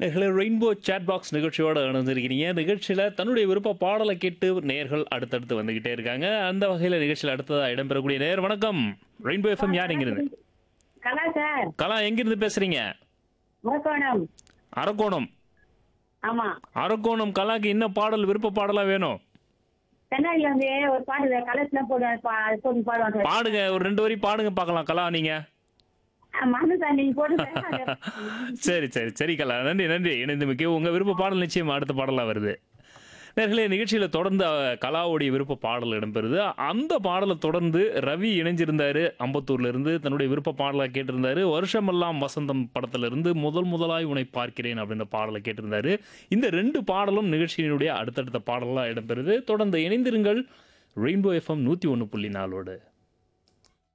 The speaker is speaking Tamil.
நேர்களே ரெயின்போ சேட் பாக்ஸ் நிகழ்ச்சியோட இணைஞ்சிருக்கிறீங்க நிகழ்ச்சியில் தன்னுடைய விருப்ப பாடலை கேட்டு நேர்கள் அடுத்தடுத்து வந்துகிட்டே இருக்காங்க அந்த வகையில் நிகழ்ச்சியில் அடுத்ததாக இடம்பெறக்கூடிய நேர் வணக்கம் ரெயின்போ எஃப்எம் யார் எங்கிருந்து கலா சார் கலா எங்கிருந்து பேசுறீங்க முரக்கோணம் அரக்கோணம் ஆமா அரக்கோணம் கலாக்கு என்ன பாடல் விருப்ப பாடலா வேணும் தென்னாலில வந்து ஒரு பாட்டு கலர்ஸ்லாம் போடுவாங்க பா- அது போட்டு பாடுவாங்க சார் பாடுங்க ஒரு ரெண்டு வரி பாடுங்க பார்க்கலாம் கலா நீங்க மண்ணு சார் நீங்க போட்டு சார். சரி சரி சரி கலா நன்றி நன்றி இணைந்து மிக்க உங்க விருப்ப பாடல் நிச்சயம் அடுத்த பாடலா வருது நேர்களே நிகழ்ச்சியில் தொடர்ந்து அஹ், கலாவுடைய விருப்ப பாடல் இடம்பெறுது அந்த பாடலை தொடர்ந்து ரவி இணைஞ்சிருந்தாரு அம்பத்தூர்ல இருந்து தன்னுடைய விருப்ப பாடலை கேட்டிருந்தாரு வருஷமெல்லாம் வசந்தம் படத்துல இருந்து முதல் முதலாய் உன்னை பார்க்கிறேன் அப்படின்ற பாடலை கேட்டிருந்தாரு இந்த ரெண்டு பாடலும் நிகழ்ச்சியினுடைய அடுத்தடுத்த பாடலாம் இடம்பெறுது தொடர்ந்து இணைந்திருங்கள் ரெயின்போ எஃப்எம் நூற்றி ஒன்று புள்ளி நாலோடு